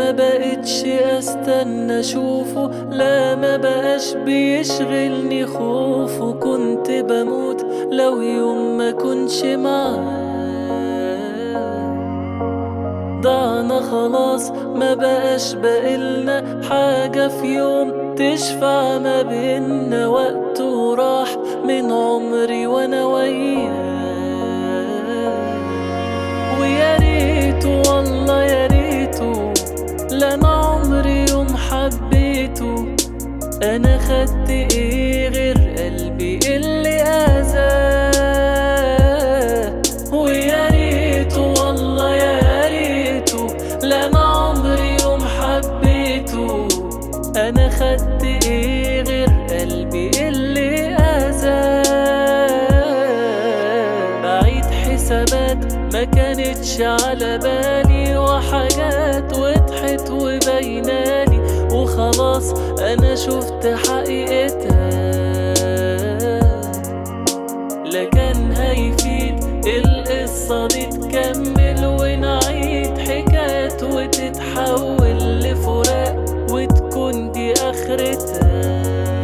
ما بقتش استنى اشوفه لا ما بقاش بيشغلني خوفه كنت بموت لو يوم ما كنش معاه ضعنا خلاص ما بقاش بقلنا حاجة في يوم تشفع ما بينا وقته راح من عمري وانا وياه ويا ريته والله يا ريته لا انا عمري يوم حبيته انا خدت ايه غير قلبي اللي اذاه ويا ريته والله يا ريته لا انا عمري يوم حبيته انا خدت ايه غير قلبي اللي اذاه بعيد حسابات ما كانتش على بالي وحاجات وضحت وبينالي وخلاص انا شفت حقيقتها لا كان هيفيد القصة دي تكمل ونعيد حكايات وتتحول لفراق وتكون دي آخرتها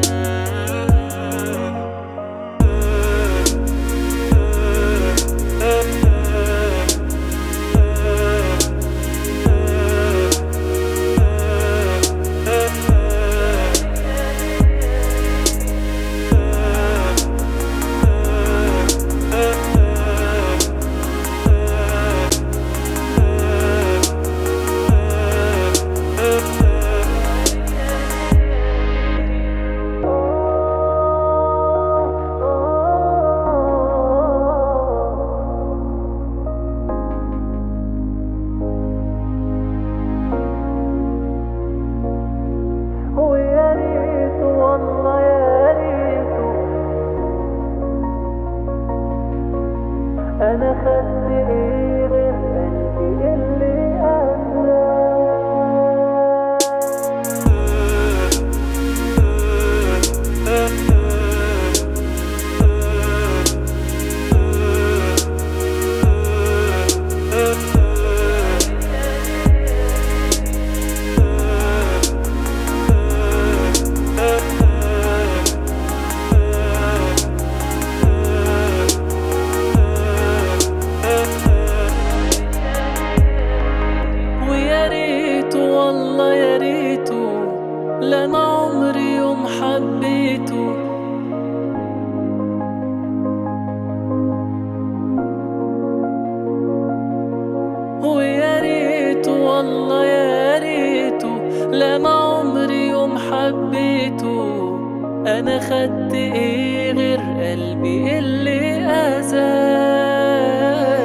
ويا ريت والله يا ريت انا خدت ايه غير قلبي اللي ويا ريت والله يا ريته لا انا عمري يوم حبيته ويا ريت والله يا ريته لا انا عمري يوم حبيته انا خدت ايه غير قلبي اللي اذاه